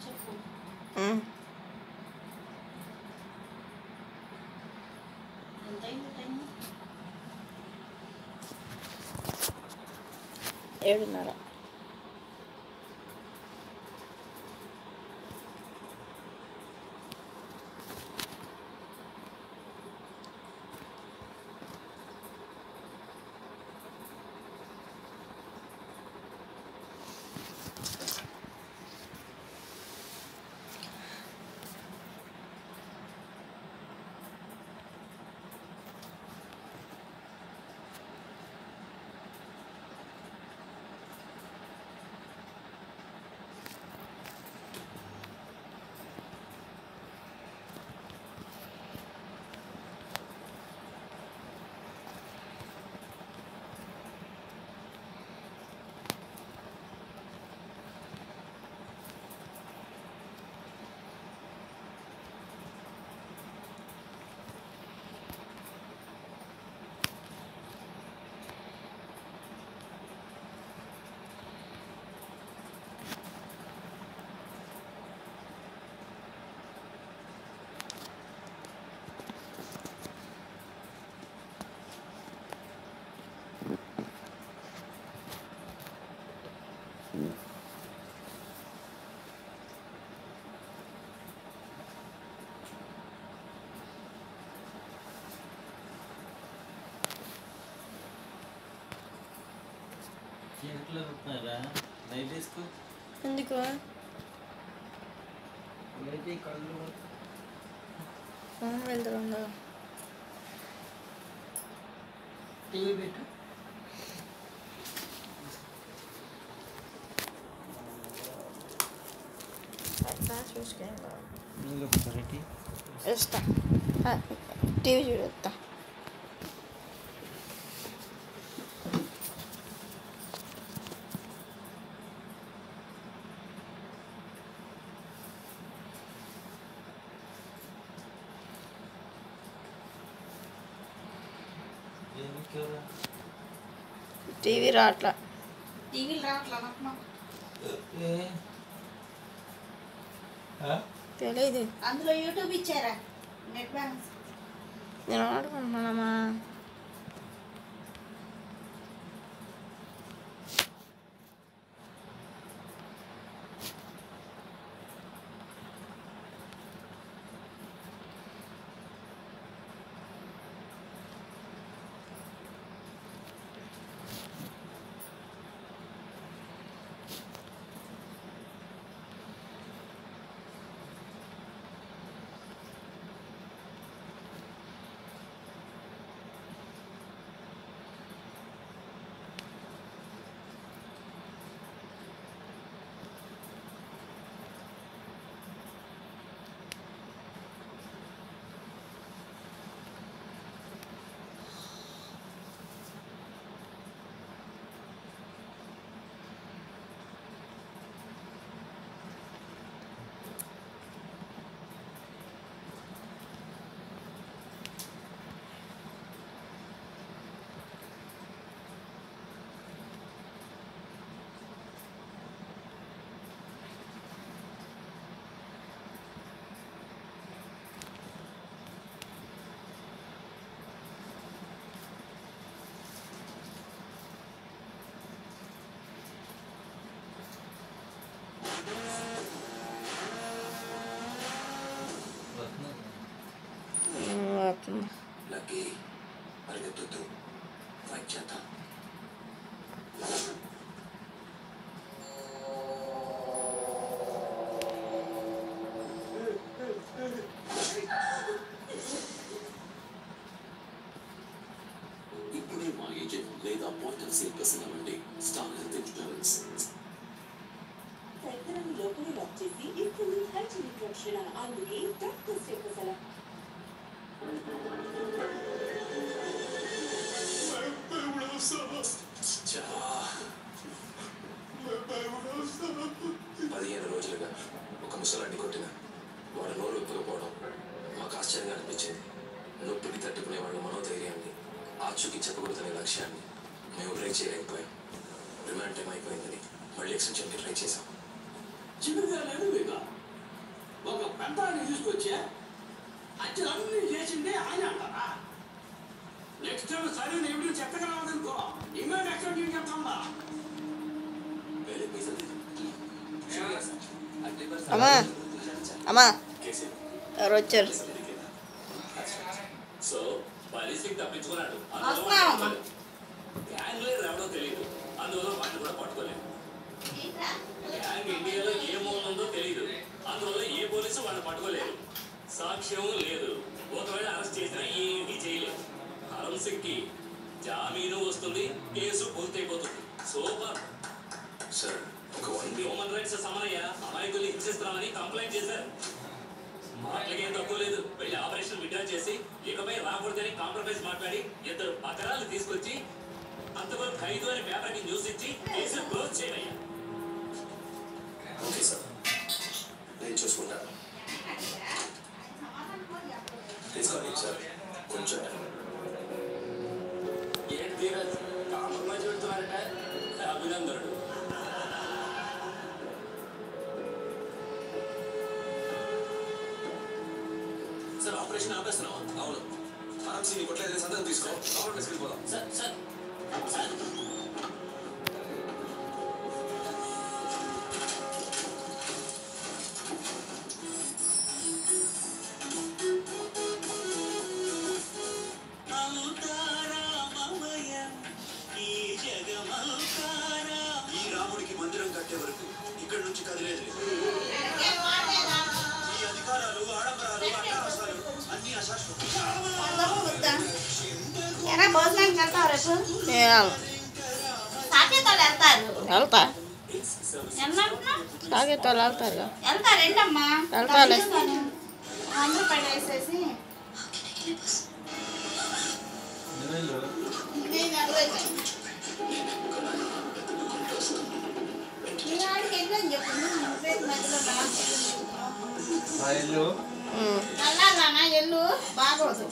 చెప్పు ఉమ్. ఎంత అయింది టైం ఏడున్నర చీకట్లో ఉంటున్నారా లైట్ వేసుకో ఎందుకు అయితే కళ్ళు ఫోన్ వెళ్తుందో టీవీ పెట్టు అట్లా చూసుకుని నీళ్ళు ఒకసారి టీ వేస్తా టీవీ చూడొస్తా ఎందుకు ఎవరా టీవీ రావట్లా టీవీలు రావట్లా నాకు మాకు. ఏ ఆ? తెలియదు అందులో యూట్యూబ్ ఇచ్చారా నెట్ బ్యాలెన్స్ నేను ఆడుకుంటున్నానమ్మా వస్తున్నా. వస్తున్నా. లక్కీ పరిగెత్తొద్దు ఫైట్ చేద్దాం ఇప్పుడే మా ఏజెంట్ లేదా పోర్టల్ సేల్ పర్సన్ అవ్వండి స్టార్ హెల్త్ ఇన్సూరెన్స్ శరీరాన్ని లోపలి లాక్ చేసి ఇప్పుడు హైజీనిక్ రక్షణ అందుకే డాక్టర్ స్టేటస్ అలా పదిహేను రోజులుగా ఒక ముసలాన్ని కొట్టిన వాడు నోరు విప్పకపోవడం మాకు ఆశ్చర్యంగా అనిపించింది నొప్పిని తట్టుకునే వాళ్ళ మనోధైర్యాన్ని ఆచూకి చెప్పకూడదనే లక్ష్యాన్ని మేము ట్రై చేయలేకపోయాం రిమాండ్ టైం అయిపోయిందని మళ్ళీ ఎక్స్టెన్షన్కి ట్రై చేశాం చిన్నగా లేదు ఇక ఒక పెద్ద ఆయన తీసుకొచ్చే అన్ని చేసిందే ఆయన అంటారా నెక్స్ట్ టైం సరైన ఎవిడెన్స్ ఎక్కడ రావదనుకో ఇమేజ్ ఎక్కడ చెప్తాందా వేరే పైసలు అమ్మా అమ్మా కేసీ ఎవరు వచ్చారు సో పరిస్థితి తప్పించుకున్నాడు వస్తున్నావమ్మా. గ్యాంగ్ లీడర్ ఎవడో తెలియదు అందువల్ల వాడిని కూడా పట్టుకోలేదు ఏంట్రా? గ్యాంగ్ ఇండియాలో ఏ మూల ఉందో తెలియదు అందువల్ల ఏ పోలీసు వాడిని పట్టుకోలేదు సాక్ష్యం లేదు ఒకవేళ అరెస్ట్ చేసినా ఏమీ చేయలేదు హరం సింగ్ కి జామీను వస్తుంది కేసు పూర్తయిపోతుంది సూపర్ సార్ ఒక వన్ హ్యూమన్ రైట్స్ సమనయ్య అమాయకుల్ని హింసిస్తున్నామని కంప్లైంట్ చేశారు మాటలకేం తక్కువ లేదు వెళ్ళి ఆపరేషన్ విడ్డా చేసి ఇకపై రాకూడదని కాంప్రమైజ్ మాట్లాడి ఇద్దరు పకరాలు తీసుకొచ్చి అంతవరకు ఖైదు అని పేపర్కి న్యూస్ ఇచ్చి కేసు క్లోజ్ చేయమయ్యా ఓకే సార్ నేను చూసుకుంటాను తీసుకోండి సార్ కొంచెం ఏంటి ధీరజ్ కాంప్రమైజ్ పెడుతున్నారట అభినందనుడు సార్ ఆపరేషన్ ఆపేస్తున్నావా అవును ఆరామ్సీ నీ కొట్లేదు సందర్భం తీసుకో లోపల తీసుకెళ్ళిపోదాం సార్ సార్ సార్ ఈ రాముడికి మందిరం కట్టే వరకు ఇక్కడి నుంచి కదిలేదు ఏం వాడలేదా? ఈ అధికారాలు ఆడంబరాలు అట్టాసాలు అన్ని అశాశ్వతం అందరూ వద్దా? ఎరా భోజనానికి వెళ్తావు రేపు నేను రాను. సాకేతాలు వెళ్తారు వెళ్తా ఎన్నంటున్నావు? తాగేతాళ్ళు వెళ్తారుగా వెళ్తా రెండమ్మా వెళ్తాలే. డబ్బులు ఇస్తాను. వంద రూపాయలు వేసేసి నెలలు నేను అరవై ఈ వాడికి ఎన్నని చెప్పు నువ్వే మధ్యలో నాకు ఫైళ్ళు ఉమ్. వెళ్ళాలన్నా ఎల్లు బాగోదు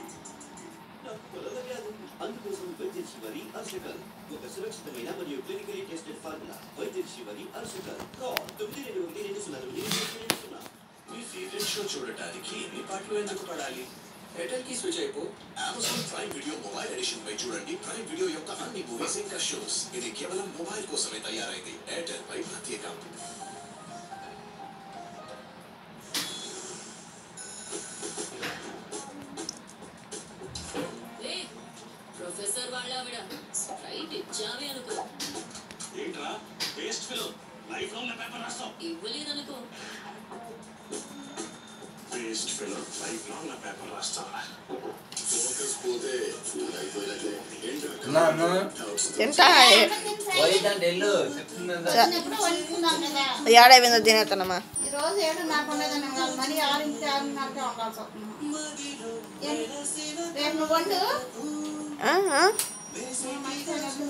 అందుకోసం వైద్య శివరి అర్షకల్ ఒక సురక్షితమైన మరియు క్లినికలీ టెస్టెడ్ ఫార్ములా వైద్య శివరి అర్షకల్ కాల్ తొమ్మిది రెండు ఒకటి రెండు సున్నా తొమ్మిది రెండు రెండు సున్నా మీ ఫేవరెట్ షో చూడటానికి ఎన్ని పాటలు ఎందుకు పడాలి ఎయిర్టెల్ కి స్విచ్ అయిపో Amazon Prime Video mobile edition పై చూడండి ప్రైమ్ వీడియో యొక్క అన్ని మూవీస్ ఇంకా షోస్ ఇది కేవలం మొబైల్ కోసమే తయారైంది ఎయిర్టెల్ పై ప్రత్యేకం ఏ, ప్రొఫెసర్ వాళ్ళ ఆవిడ స్ట్రైట్ ఇచ్చావే అనుకో ఏంట్రా waste fellow life long paper రాస్తాం ఇవ్వలేదనుకో వేస్ట్ ఫిలో లైఫ్ లాంగ్ నా పేపర్ రాస్తావా ఫోకస్ పోతే ఫుల్ అయిపోయినట్లే నా అన్న తింటా పోయిందంటే వెళ్ళు చెప్తుందా ఎప్పుడు వండుకుందాం కదా ఏడైపోయిందో తినేస్తానమ్మా ఈ రోజు ఏడు నాకు ఉండదని కాదు మరి ఆరింటి ఆరున్నరకే ఉండాల్సి వస్తుంది ఏం? రేపు నువ్వు వండు ఆ, ఆ? నేను మంచిగా వండు.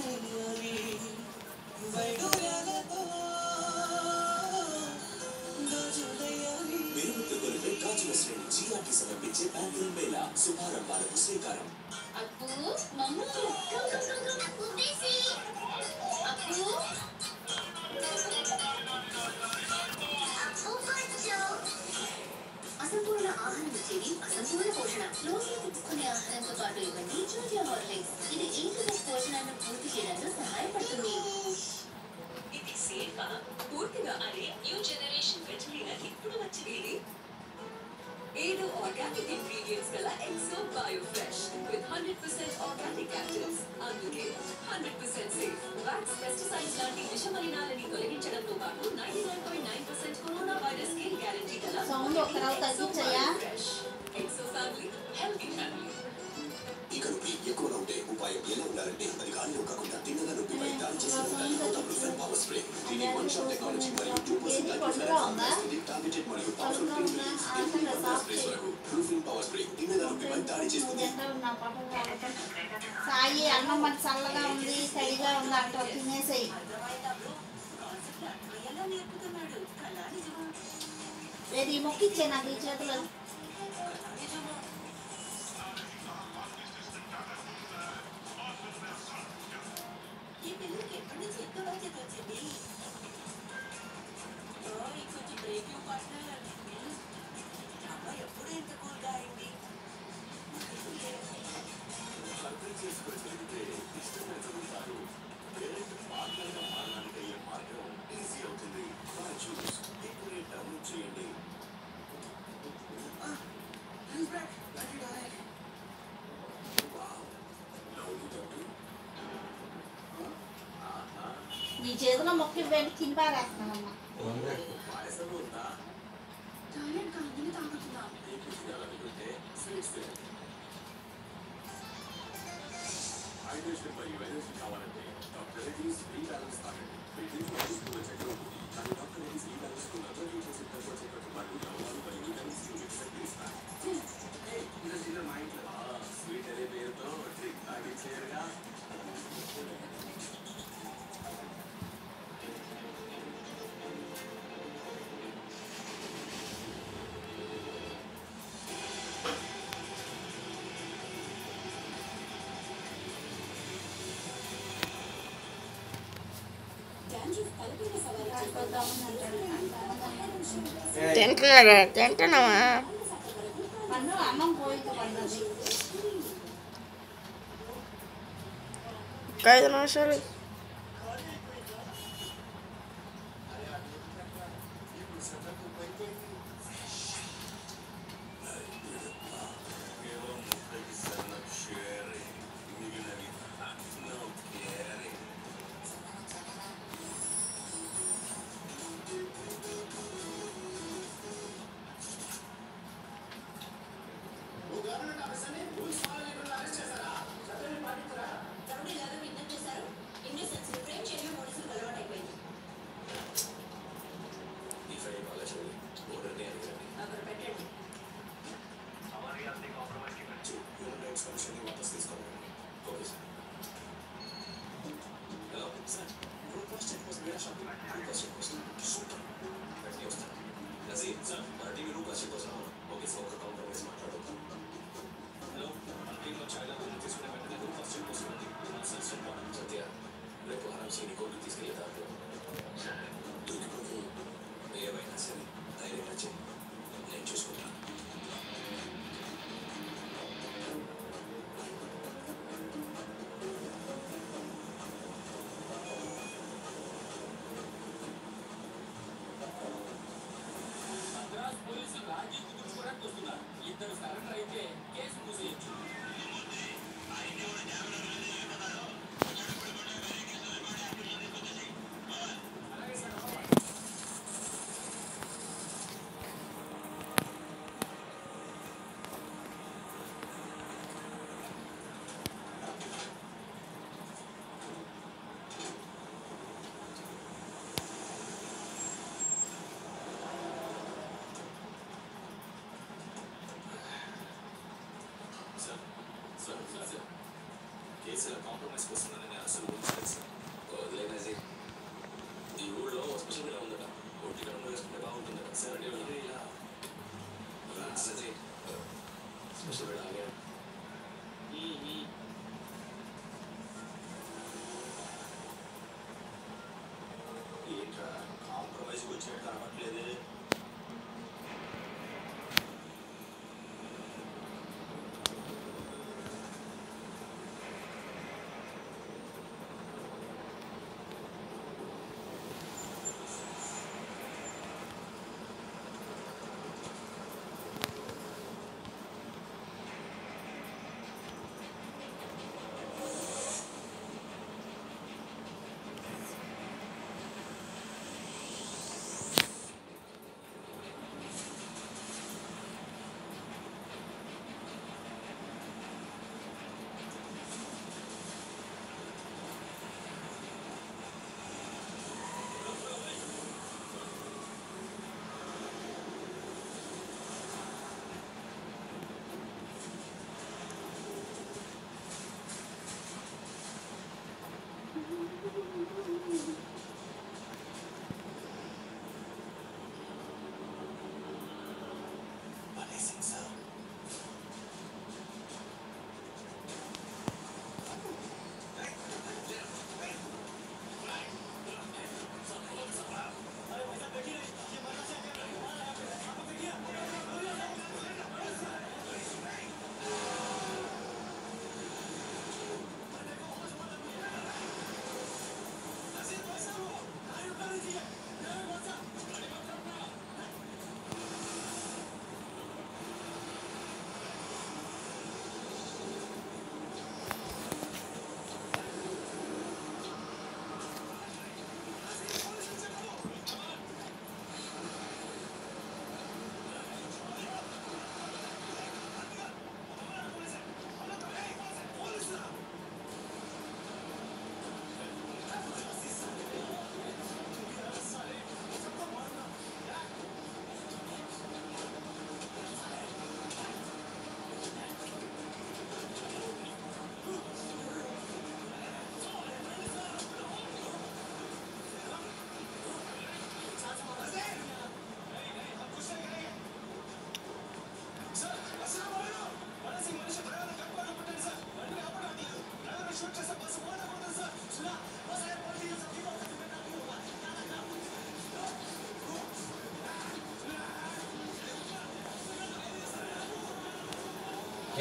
విరుద్ధులపై గాజుల శ్రేణి జీఆర్టీ సమర్పించే బ్యాంకుల మేళ శుభారంభాలకు శ్రీకారం అప్పు మమ్ము అప్పు అసంపూర్ణ ఆహారం ఇచ్చేది అసంపూర్ణ పోషణ లోపల తిప్పుకునే ఆహారంతో పాటు ఇవ్వండి జూనియర్ హార్లిక్స్ ఇది ఇంటర్నెట్ పోషణను పూర్తి చేయడంలో సహాయపడుతుంది ఇది సేఫా పూర్తిగా అరే న్యూ జనరేషన్ వెజ్ క్లీనర్ ఇప్పుడు వచ్చింది ఏడు ఆర్గానిక్ ఇంగ్రీడియంట్స్ గల Exo bio fresh with hundred percent organic captives అందుకే hundred percent safe wax pesticides లాంటి విషమలినాలని తొలగించడంతో పాటు ninety nine point nine percent corona virus కి గ్యారంటీ గల సౌండ్ ఒకరావు తగ్గించయ్యా fresh Exo family healthy family ఇక నొప్పి ఎక్కువగా ఉంటే ఉపాయం ఎలా ఉండాలంటే అది గాలిలో కాకుండా తిన్నగా నొప్పిపై దాడి చేసే ఉండాలి డబ్ల్యూఫెన్ పవర్ స్ప్రే దీని వన్ షాట్ టెక్నాలజీ మరియు టూ పర్సెంట్ టార్గెటెడ్ మరియు పవర్ఫుల్ స్ప్రేస్ వరకు ప్రూఫింగ్ పవర్ స్ప్రే తిన్నగా నొప్పిపై దాడి చేస్తుంది జనరల్ నా పక్కన కాబట్టి సాయి అన్నం మరి చల్లగా ఉంది తడిగా ఉంది అంటావు తినేసేయి ఏది మొక్కిచ్చే నాకు ఈ చేతిలో ఈ పిల్లలకి ఎప్పటి నుంచి ఎంత బాధ్యత వచ్చింది ఓయ్ ఈ చేతిలో మొక్క ఇవ్వండి తిని పారేస్తున్నానమ్మా పాయసం ఉందా టాయిలెట్ కాగానే తాగుతున్నా నీకు తినాలనుకుంటే స్వీట్స్ తినండి హైడ్రేషన్ మరియు ఎనర్జీ కావాలంటే డాక్టర్ రెడ్డిస్ ఫ్రీ బ్యాలెన్స్ తాగండి మీ డ్రింక్ తీసుకున్న చక్కెర ఉంటుంది కానీ డాక్టర్ రెడ్డిస్ ఫ్రీ బ్యాలెన్స్ కు నలభై చేసే తక్కువ చక్కెరతో పాటు లవణాలు మరియు విటమిన్స్ యూనిట్ శక్తి ఇస్తారు ఇది చిన్న మా ఇంట్లో స్వీట్ అనే పేరుతో డ్రింక్ తాగించేయరుగా డాండ్రఫ్ తలపైన సవారీ తింటున్నాడు తింటున్నావా పన్ను అన్నం పోయితే పడినది ఒక ఐదు నిమిషాలు రౌడీ లాగా కిడ్నాప్ చేశారు ఇండిసెన్స్ ఫ్రేమ్ చేయడం పోలీసులకు అలవాటైపోయింది అక్కడ పెట్టండి రేపు ఆరాంశీ కోర్టు తీసుకెళ్ళే దాంట్లో దొరికిపోతే ఏమైనా సరే ధైర్యంగా చెయ్యి నేను చూసుకుంటాను మద్రాస్ పోలీసులు రాజీ కుదుర్చుకోవడానికి వస్తున్నారు ఇద్దరు సరెండర్ అయితే కేసు మూసేయచ్చు సార్ సార్ సార్ సార్ కేసుల కాంప్రమైజ్ వస్తుందని నేను అసలు ఊహించలేదు సార్ వదిలేనది ఈ ఊళ్ళో స్పెషల్ గా ఉందట ఒట్టి కడుపు వేసుకుంటే బాగుంటుందట సార్ అంటే ఇలా రానది స్పెషల్ గా ఆగాడు ఏంట్రా కాంప్రమైజ్కి వచ్చినట్టు కనపట్లేదే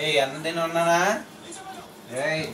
ఏ అన్న తిని ఉన్నానా ఏయ్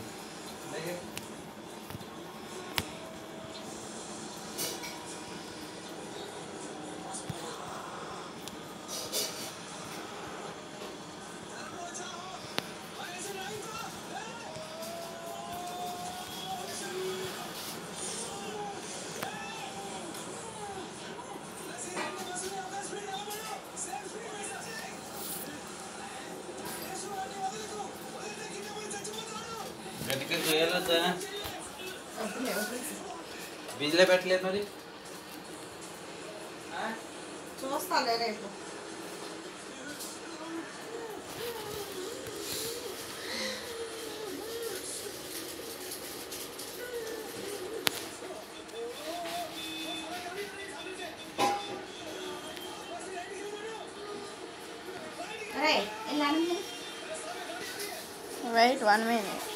గట్టిగా చేయాలొద్దా వద్దులే, వదిలేసి. బిజిలో పెట్టలేదు మరి చూస్తాలే రేపు అరే ఇలా వెయిట్ వన్ మినిట్